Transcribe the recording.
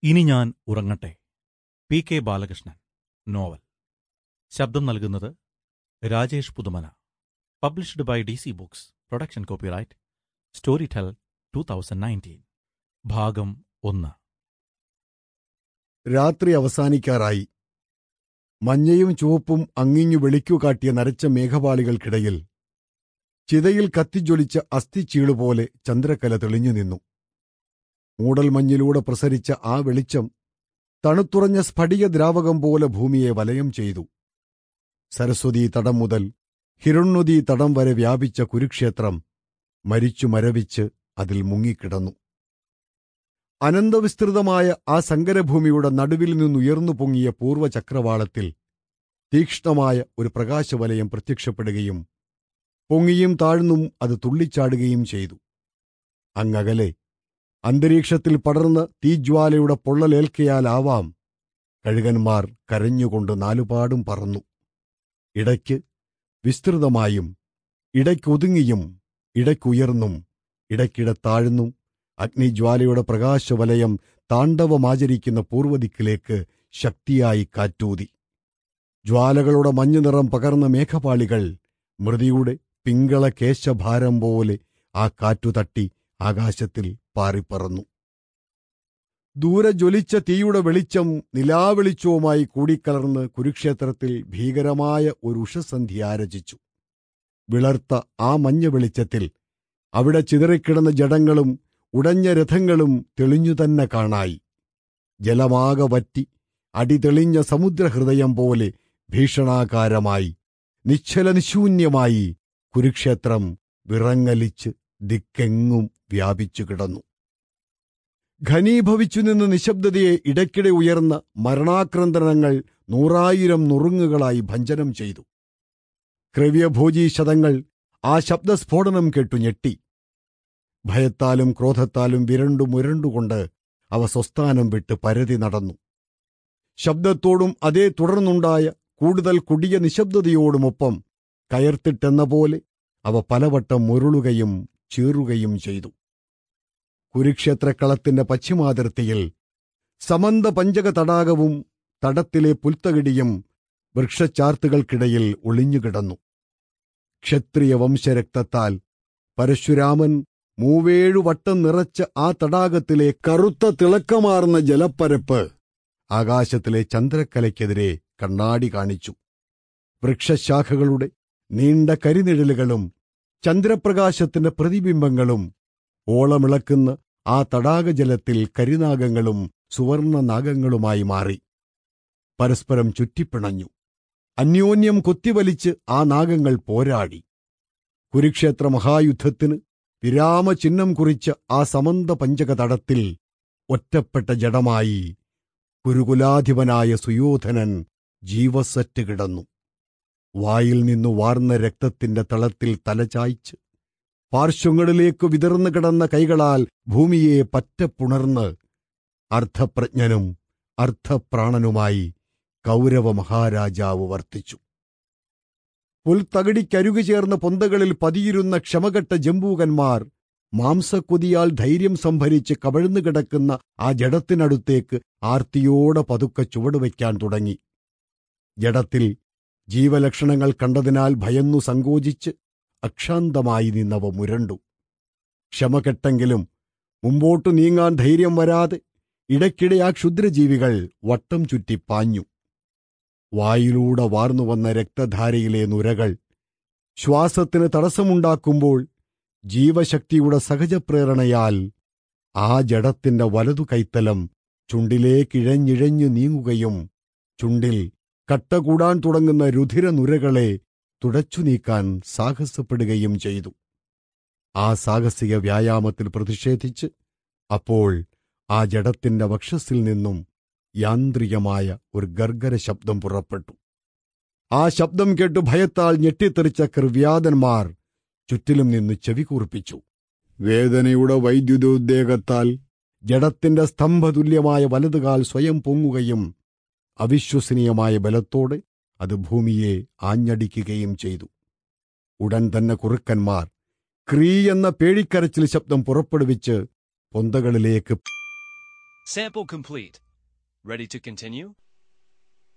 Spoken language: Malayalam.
ഇനി ഞാൻ ഉറങ്ങട്ടെ പി കെ ബാലകൃഷ്ണൻ നോവൽ ശബ്ദം നൽകുന്നത് Rajesh Puthumana published by D C books production copyright Storytel two thousand nineteen ഭാഗം ഒന്ന് രാത്രി അവസാനിക്കാറായി മഞ്ഞയും ചുവപ്പും അങ്ങിങ്ങു വെളിക്കു കാട്ടിയ നരച്ച മേഘപാളികൾക്കിടയിൽ ചിതയിൽ കത്തിജ്വലിച്ച അസ്ഥിച്ചീളുപോലെ ചന്ദ്രക്കല തെളിഞ്ഞു നിന്നു മൂടൽമഞ്ഞിലൂടെ പ്രസരിച്ച ആ വെളിച്ചം തണുത്തുറഞ്ഞ സ്ഫടിക ദ്രാവകം പോലെ ഭൂമിയെ വലയം ചെയ്തു സരസ്വതീ തടം മുതൽ ഹിരുണ്വതീ തടം വരെ വ്യാപിച്ച കുരുക്ഷേത്രം മരിച്ചു മരവിച്ച് അതിൽ മുങ്ങിക്കിടന്നു അനന്തവിസ്തൃതമായ ആ സങ്കരഭൂമിയുടെ നടുവിൽ നിന്നുയർന്നു പൊങ്ങിയ പൂർവ്വചക്രവാളത്തിൽ തീക്ഷ്ണമായ ഒരു പ്രകാശവലയം പ്രത്യക്ഷപ്പെടുകയും പൊങ്ങിയും താഴ്ന്നും അത് തുള്ളിച്ചാടുകയും ചെയ്തു അങ്ങകലെ അന്തരീക്ഷത്തിൽ പടർന്ന് തീജ്വാലയുടെ പൊള്ളലേൽക്കയാലാവാം കഴുകന്മാർ കരഞ്ഞുകൊണ്ട് നാലുപാടും പറന്നു ഇടയ്ക്ക് വിസ്തൃതമായും ഇടയ്ക്കൊതുങ്ങിയും ഇടയ്ക്കുയർന്നും ഇടയ്ക്കിടെ താഴ്ന്നും അഗ്നിജ്വാലയുടെ പ്രകാശവലയം താണ്ഡവമാചരിക്കുന്ന പൂർവ്വദിക്കിലേക്ക് ശക്തിയായി കാറ്റൂതി ജ്വാലകളുടെ മഞ്ഞുനിറം പകർന്ന മേഘപാളികൾ മൃതിയുടെ പിങ്കള കേശഭാരം പോലെ ആ കാറ്റു തട്ടി ആകാശത്തിൽ പാറിപ്പറന്നു ദൂരെ ജ്വലിച്ച തീയുടെ വെളിച്ചം നിലാവെളിച്ചവുമായി കൂടിക്കലർന്ന് കുരുക്ഷേത്രത്തിൽ ഭീകരമായ ഒരു ഉഷസന്ധ്യ ആരചിച്ചു വിളർത്ത ആ മഞ്ഞ വെളിച്ചത്തിൽ അവിടെ ചിതറിക്കിടന്ന ജഡങ്ങളും ഉടഞ്ഞ രഥങ്ങളും തെളിഞ്ഞു തന്നെ കാണായി ജലമാകെ വറ്റി അടിതെളിഞ്ഞ സമുദ്രഹൃദയം പോലെ ഭീഷണാകാരമായി നിശ്ചല നിശൂന്യമായി കുരുക്ഷേത്രം വിറങ്ങലിച്ച് ദിക്കെങ്ങും വ്യാപിച്ചു കിടന്നു ഘനീഭവിച്ചു നിന്ന് നിശബ്ദതയെ ഇടയ്ക്കിടെ ഉയർന്ന മരണാക്രന്ദനങ്ങൾ നൂറായിരം നുറുങ്ങുകളായി ഭഞ്ജനം ചെയ്തു ക്രവ്യഭോജീശതങ്ങൾ ആ ശബ്ദസ്ഫോടനം കേട്ടു ഞെട്ടി ഭയത്താലും ക്രോധത്താലും വിരണ്ടു മുരണ്ടുകൊണ്ട് അവ സ്വസ്ഥാനം വിട്ട് പരതി നടന്നു ശബ്ദത്തോടും അതേ തുടർന്നുണ്ടായ കൂടുതൽ കൊടിയ നിശബ്ദതയോടുമൊപ്പം കയർത്തിട്ടെന്ന പോലെ അവ പലവട്ടം മുരുളുകയും ചീറുകയും ചെയ്തു കുരുക്ഷേത്രക്കളത്തിന്റെ പശ്ചിമാതിർത്തിയിൽ സമന്ത പഞ്ചക തടാകവും തടത്തിലെ പുൽത്തകിടിയും വൃക്ഷച്ചാർത്തുകൾക്കിടയിൽ ഒളിഞ്ഞുകിടന്നു ക്ഷത്രിയ വംശരക്തത്താൽ പരശുരാമൻ മൂവേഴു വട്ടം നിറച്ച ആ തടാകത്തിലെ കറുത്ത തിളക്കമാർന്ന ജലപ്പരപ്പ് ആകാശത്തിലെ ചന്ദ്രക്കലയ്ക്കെതിരെ കണ്ണാടി കാണിച്ചു വൃക്ഷശാഖകളുടെ നീണ്ട കരിനിഴലുകളും ചന്ദ്രപ്രകാശത്തിന്റെ പ്രതിബിംബങ്ങളും ഓളമിളക്കുന്ന ആ തടാകജലത്തിൽ കരിനാഗങ്ങളും സുവർണ നാഗങ്ങളുമായി മാറി പരസ്പരം ചുറ്റിപ്പിണഞ്ഞു അന്യോന്യം കൊത്തിവലിച്ച് ആ നാഗങ്ങൾ പോരാടി കുരുക്ഷേത്ര മഹായുദ്ധത്തിന് വിരാമചിഹ്നം കുറിച്ച ആ സമന്ത പഞ്ചക തടത്തിൽ ഒറ്റപ്പെട്ട ജഡമായി കുരുകുലാധിപനായ സുയോധനൻ ജീവസറ്റ് കിടന്നു വായിൽ നിന്നു വാർന്ന രക്തത്തിന്റെ തളത്തിൽ തലചായ്ച്ച് പാർശ്വങ്ങളിലേക്ക് വിതർന്നു കിടന്ന കൈകളാൽ ഭൂമിയെ പറ്റപ്പുണർന്ന് അർദ്ധപ്രജ്ഞനും അർദ്ധപ്രാണനുമായി കൗരവ മഹാരാജാവ് വർത്തിച്ചു പുൽത്തകിടിക്കരുകു ചേർന്ന പൊന്തകളിൽ പതിയിരുന്ന ക്ഷമകെട്ട ജംബൂകന്മാർ മാംസക്കൊതിയാൽ ധൈര്യം സംഭരിച്ച് കവഴ്ന്നു കിടക്കുന്ന ആ ജഡത്തിനടുത്തേക്ക് ആർത്തിയോടെ പതുക്കെ ചുവടുവയ്ക്കാൻ തുടങ്ങി ജഡത്തിൽ ജീവലക്ഷണങ്ങൾ കണ്ടതിനാൽ ഭയന്നു സങ്കോചിച്ച് അക്ഷാന്തമായി നിന്നവ മുരണ്ടു ക്ഷമകെട്ടെങ്കിലും മുമ്പോട്ടു നീങ്ങാൻ ധൈര്യം വരാതെ ഇടയ്ക്കിടെ ആ ക്ഷുദ്രജീവികൾ വട്ടം ചുറ്റി പാഞ്ഞു വായിലൂടെ വാർന്നുവന്ന രക്തധാരയിലെ നുരകൾ ശ്വാസത്തിന് തടസ്സമുണ്ടാക്കുമ്പോൾ ജീവശക്തിയുടെ സഹജപ്രേരണയാൽ ആ ജഡത്തിന്റെ വലതു കൈത്തലം ചുണ്ടിലേക്കിഴഞ്ഞിഴഞ്ഞു നീങ്ങുകയും ചുണ്ടിൽ കട്ട കൂടാൻ തുടങ്ങുന്ന രുധിരനുരകളെ തുടച്ചു നീക്കാൻ സാഹസപ്പെടുകയും ചെയ്തു ആ സാഹസിക വ്യായാമത്തിൽ പ്രതിഷേധിച്ച് അപ്പോൾ ആ ജഡത്തിന്റെ വക്ഷസ്സിൽ നിന്നും യാന്ത്രികമായ ഒരു ഗർഗര ശബ്ദം പുറപ്പെട്ടു ആ ശബ്ദം കേട്ടു ഭയത്താൽ ഞെട്ടിത്തെറിച്ച കൃവ്യാതന്മാർ ചുറ്റിലും നിന്ന് ചെവി കൂർപ്പിച്ചു വേദനയുടെ വൈദ്യുതോദ്വേഗത്താൽ ജഡത്തിന്റെ സ്തംഭതുല്യമായ വലതുകാൽ സ്വയം പൊങ്ങുകയും അവിശ്വസനീയമായ ബലത്തോടെ അത് ഭൂമിയെ ആഞ്ഞടിക്കുകയും ചെയ്തു ഉടൻ തന്നെ കുറുക്കന്മാർ ക്രീ എന്ന പേഴിക്കരച്ചിൽ ശബ്ദം പുറപ്പെടുവിച്ച് പൊന്തകളിലേക്ക് Sample complete. Ready to continue?